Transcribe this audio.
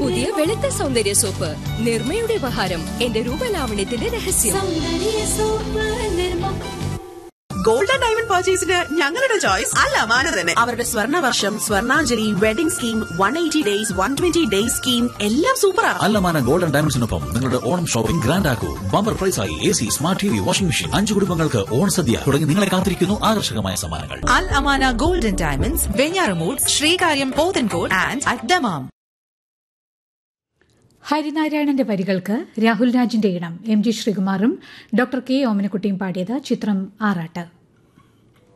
പുതിയ വെളുത്ത സൗന്ദര്യ സോപ്പ് നിർമ്മയുടെ ഉപഹാരം എന്റെ രൂപലാവണ്യത്തിന്റെ രഹസ്യം ഗോൾഡൻ ഡയമണ്ട് പർച്ചേസിന് ഞങ്ങളുടെ ചോയ്സ് അല്ല മാന തന്നെ അവരുടെ സ്വർണ്ണ വർഷം Swarnanjali wedding scheme one eighty days one twenty days scheme എല്ലാം സൂപ്പറാണ് അല്ലമാന ഗോൾഡൻ ഡയമണ്ട്സിനൊപ്പം നിങ്ങളുടെ ഓണം ഷോപ്പിംഗ് ഗ്രാൻഡ് ആക്കൂ ബമ്പർ പ്രൈസായി A C smart T V washing machine അഞ്ചു കുടുംബങ്ങൾക്ക് ഓണസദ്യ തുടങ്ങി നിങ്ങളെ കാത്തിരിക്കുന്നു ആകർഷകമായ സമ്മാനങ്ങൾ Al Amana Golden Diamonds, Venyaramud, Srikariyam Pothencourt and at Damam. ഹരിനാരായണന്റെ വരികൾക്ക് രാഹുൽ രാജിന്റെ ഇണം എം ജി ശ്രീകുമാറും ഡോക്ടർ കെ ഓമനക്കുട്ടിയും പാടിയത് ചിത്രം ആറാട്ട്